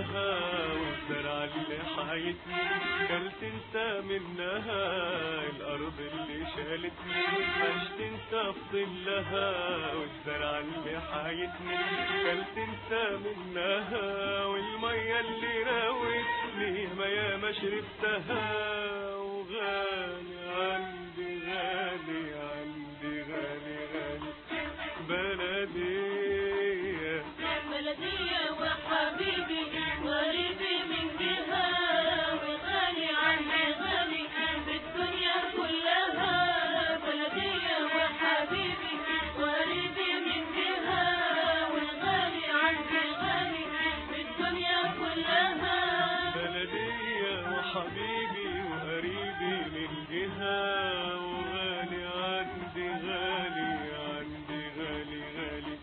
منها والزرع اللي حايتني كلت انت منها الارض اللي شالتني مش تنسى في ظلها والزرع اللي حايتني كلت انت منها والمية اللي راوتني ما ياما شربتها وغالي عندي غالي عندي غالي غالي بلدية بلدية وحبيبي غريبي من جهة وغالي عني غالي في الدنيا كلها بلدية وحبيبي غريبي من جهة وغالي عني غالي في الدنيا كلها بلدية وحبيبي وقريبي من جهة وغالي عندي غالي عندي غالي غالي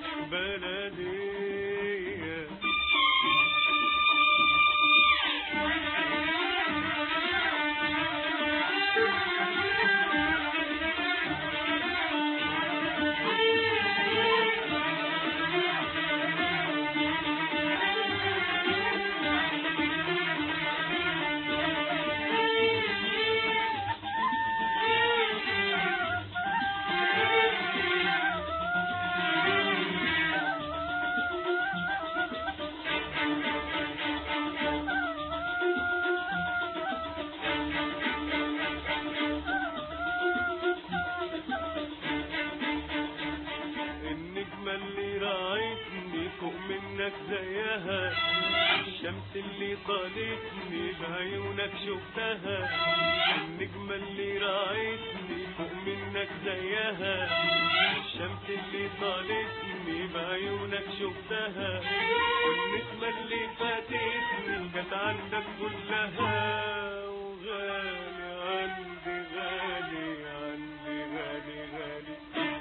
بلدية النجمة اللي راعتني فوق منك زيها الشمس اللي طالتني بعيونك شفتها النجمة اللي راعتني فوق منك زيها الشمس اللي طالتني بعيونك شفتها والنسمة اللي فاتتني كانت عندك كلها وغالي عندي غالي عندي غالي غالي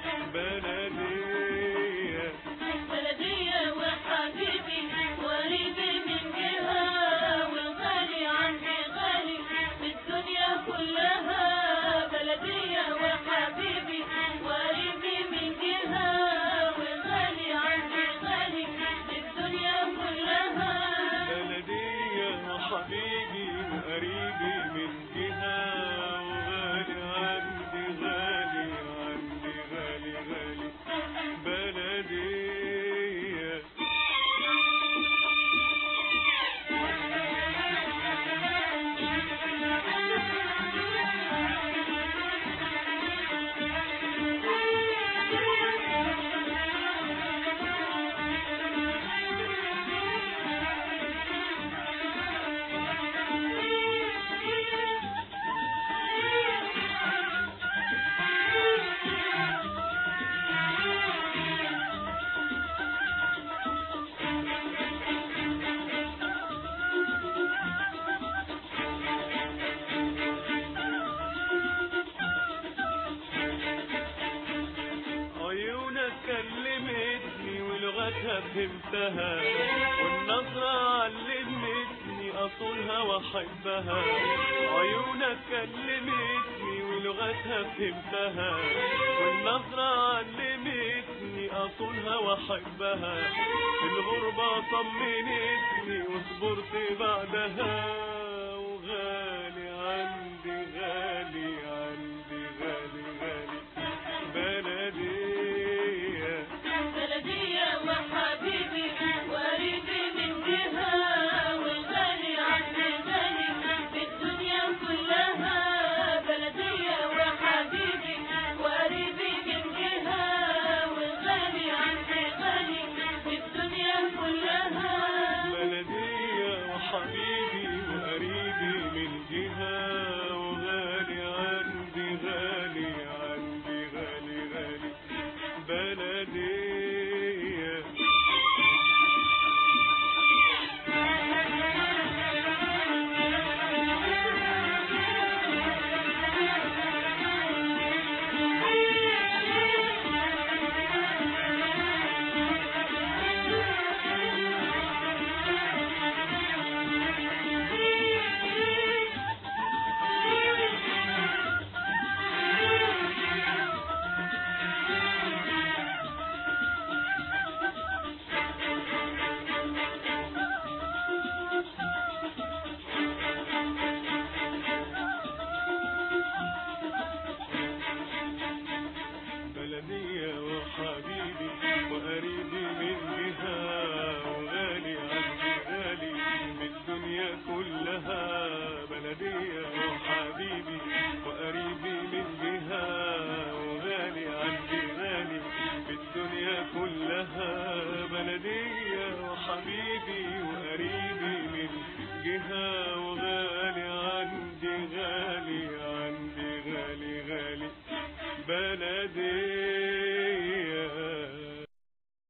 بلدية بلدية وحبيبي غريبي من جهة والغالي عني غالي في الدنيا كلها بلدية وحبيبي غريبي من جهة والغالي عني غالي في الدنيا كلها بلدية وحبيبي وقريبي من جهة وغالي عندي غالي عندي غالي غالي بلدية عيونك كلمتني ولغتها فهمتها والنظرة علمتني أصونها وأحبها عيونك كلمتني ولغتها فهمتها والنظرة علمتني أصونها وأحبها الغربة طمنتني وصبرت بعدها